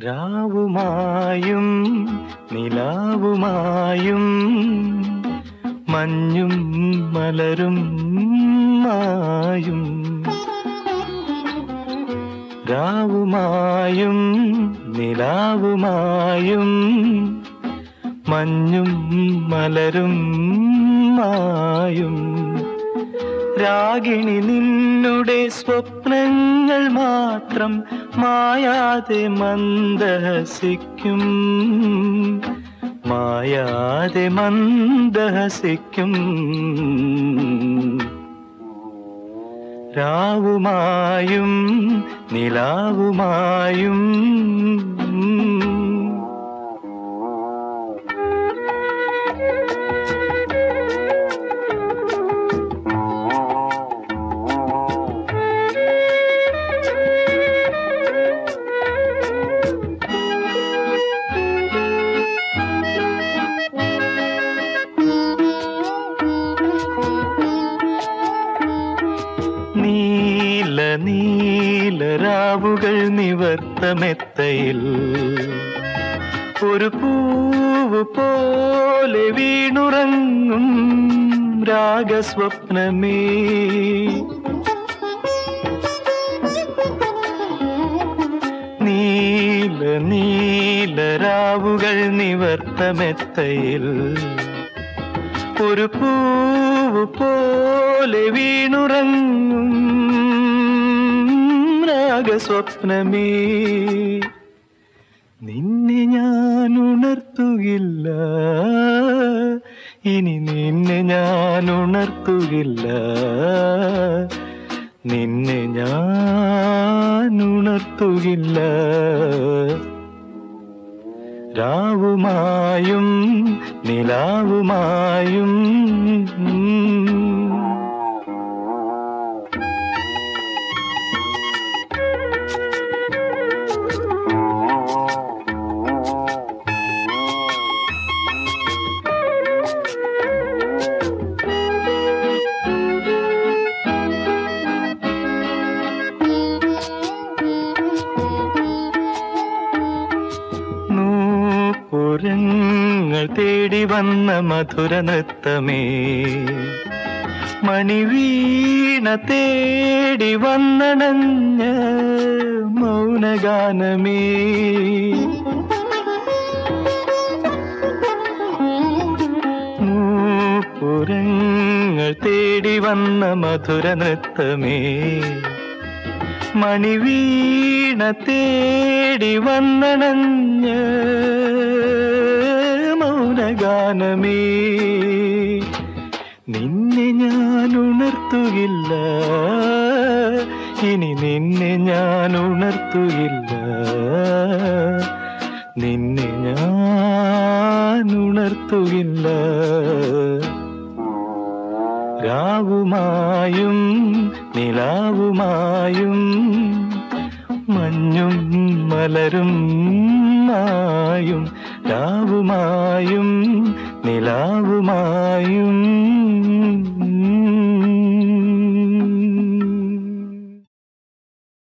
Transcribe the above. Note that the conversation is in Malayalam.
രാവുമായും നിലാവുമായും മഞ്ഞും മലരും മായും രാവുമായും നിലാവുമായും മഞ്ഞും മലരും മായും രാഗിണി നിന്നുടെ സ്വപ്നങ്ങൾ മാത്രം മായാതെ മന്ദഹസിക്കും മായാതെ മന്ദഹസിക്കും രാവുമായും നിലാവുമായും നീല നീല രാവുകൾ നിവർത്തമെത്തയിൽ ഒരു പൂവ് പോലെ വീണുറങ്ങും രാഗസ്വപ്നമേ നീല നീല രാവുകൾ നിവർത്തമെത്തയിൽ ഒരു പൂവ് പോലെ വീണുറങ്ങും രാഗസ്വപ്നമേ നിന്നെ ഞാൻ ഉണർത്തുകില്ല ഇനി നിന്നെ ഞാൻ ഉണർത്തുകില്ല നിന്നെ ഞാൻ ഉണർത്തുകില്ല രാവുമായും നിലാവുമായും നൂപുരങ്ങൾ തേടി വന്ന മധുര നൃത്തമേ മണിവീണ തേടി വന്നണഞ്ഞ മൗനഗാനമേ നൂപുരങ്ങൾ തേടി വന്ന മധുര നൃത്തമേ മണിവീണ തേടി വന്നണഞ്ഞ മൗനഗാനമേ നിന്നെ ഞാൻ ഉണർത്തുകില്ല ഇനി നിന്നെ ഞാൻ ഉണർത്തുകില്ല നിന്നെ ഞാൻ ഉണർത്തുകില്ല രാവുമായും നിലാവുമായും മഞ്ഞും മലരും മായും രാവുമായും നിലാവുമായും